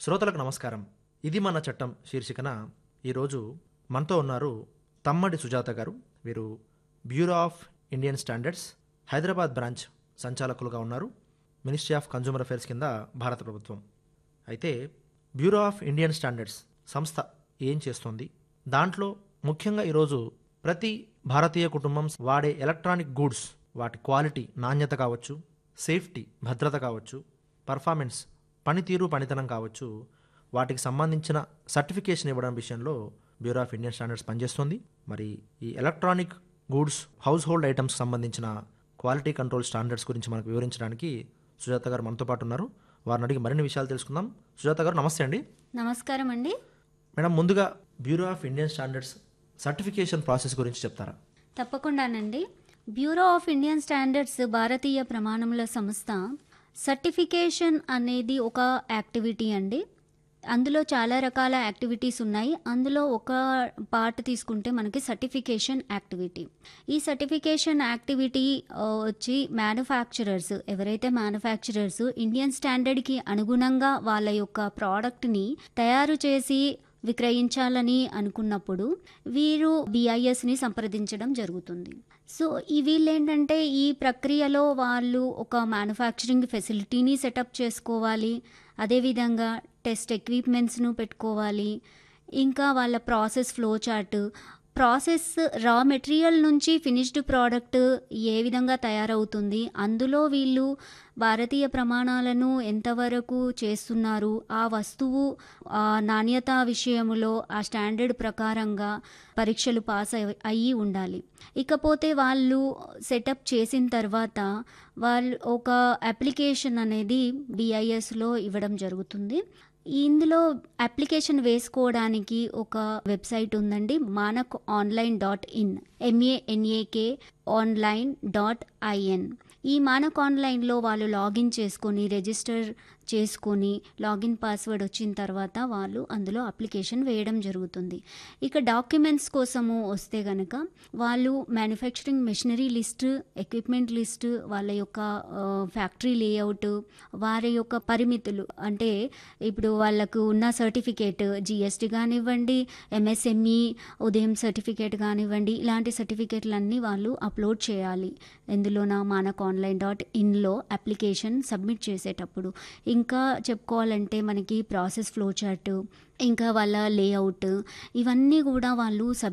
శ్రోతలకు నమస్కారం ఇది మన చట్టం శీర్షికన ఈరోజు మనతో ఉన్నారు తమ్మడి సుజాత గారు వీరు bureau of Indian standards Hyderabad branch సంచాలకులుగా ఉన్నారు మినిస్ట్రీ ఆఫ్ కన్జ్యూమర్ అఫైర్స్ కింద భారత ప్రభుత్వం అయితే బ్యూరో ఆఫ్ ఇండియన్ స్టాండర్డ్స్ సంస్థ ఏం చేస్తుంది దాంట్లో ముఖ్యంగా ఈరోజు ప్రతి భారతీయ కుటుంబం వాడే ఎలక్ట్రానిక్ గూడ్స్ వాటి క్వాలిటీ నాణ్యత కావచ్చు సేఫ్టీ భద్రత కావచ్చు పర్ఫార్మెన్స్ పనితీరు పనితనం కావచ్చు వాటికి సంబంధించిన సర్టిఫికేషన్ ఇవ్వడం విషయంలో బ్యూరో ఆఫ్ ఇండియన్ స్టాండర్డ్స్ పనిచేస్తుంది మరి ఈ electronic goods household items సంబంధించిన క్వాలిటీ కంట్రోల్ స్టాండర్డ్స్ గురించి మనకు వివరించడానికి సుజాత గారు మనతో పాటు ఉన్నారు వారిని అడిగి మరిన్ని విషయాలు తెలుసుకుందాం సుజాత గారు నమస్తే అండి నమస్కారం అండి మేడం ముందుగా bureau of Indian standards certification process గురించి చెప్తారా తప్పకుండానండి బ్యూరో ఆఫ్ ఇండియన్ స్టాండర్డ్స్ భారతీయ ప్రమాణముల సంస్థ సర్టిఫికేషన్ అనేది ఒక యాక్టివిటీ అండి అందులో చాలా రకాల యాక్టివిటీస్ ఉన్నాయి అందులో ఒక పార్ట్ తీసుకుంటే మనకి సర్టిఫికేషన్ యాక్టివిటీ ఈ సర్టిఫికేషన్ యాక్టివిటీ ఆ, వచ్చి మ్యానుఫ్యాక్చరర్స్ ఎవరైతే మ్యానుఫ్యాక్చరర్స్ ఇండియన్ స్టాండర్డ్కి అనుగుణంగా వాళ్ళ యొక్క ప్రోడక్ట్ని తయారు చేసి విక్రయించాలని అనుకున్నప్పుడు వీరు బిఐఎస్ని సంప్రదించడం జరుగుతుంది సో ఈ వీళ్ళు ఏంటంటే ఈ ప్రక్రియలో వాళ్ళు ఒక మ్యానుఫ్యాక్చరింగ్ ఫెసిలిటీని సెటప్ చేసుకోవాలి అదేవిధంగా టెస్ట్ ఎక్విప్మెంట్స్ను పెట్టుకోవాలి ఇంకా వాళ్ళ process flow chart process raw material నుంచి ఫినిష్డ్ ప్రోడక్ట్ ఏ విధంగా తయారవుతుంది అందులో వీళ్ళు భారతీయ ప్రమాణాలను ఎంతవరకు చేస్తున్నారు ఆ వస్తువు ఆ నాణ్యత విషయములో ఆ స్టాండర్డ్ ప్రకారంగా పరీక్షలు పాస్ అయి- అయ్యి ఉండాలి ఇకపోతే వాళ్ళు సెటప్ చేసిన తర్వాత వాళ్ళు ఒక అప్లికేషన్ అనేది బిఐఎస్లో ఇవ్వడం జరుగుతుంది ఇందులో అప్లికేషన్ వేసుకోవడానికి ఒక వెబ్సైట్ ఉందండి Manak online dot in M A N A K online dot IN ఈ మానక్ ఆన్లైన్లో వాళ్ళు లాగిన్ చేసుకొని రిజిస్టర్ చేసుకొని లాగిన్ పాస్వర్డ్ వచ్చిన తర్వాత వాళ్ళు అందులో అప్లికేషన్ వేయడం జరుగుతుంది ఇక డాక్యుమెంట్స్ కోసము వస్తే కనుక వాళ్ళు manufacturing machinery list equipment list వాళ్ళ యొక్క ఆ, ఫ్యాక్టరీ లేఅవుట్ వారి యొక్క పరిమితులు అంటే ఇప్పుడు వాళ్ళకు ఉన్న సర్టిఫికేట్ జిఎస్టీ కానివ్వండి ఎంఎస్ఎంఈ ఉదయం సర్టిఫికేట్ కానివ్వండి ఇలాంటి సర్టిఫికేట్లన్నీ వాళ్ళు అప్లోడ్ చేయాలి ఎందులోన మానక్ ఆన్లైన్ డాట్ ఇన్లో అప్లికేషన్ సబ్మిట్ చేసేటప్పుడు ఇంకా చెప్పుకోవాలంటే మనకి ప్రాసెస్ ఫ్లో చార్ట్ ఇంకా వాళ్ళ లేఅవుట్ ఇవన్నీ కూడా వాళ్ళు సబ్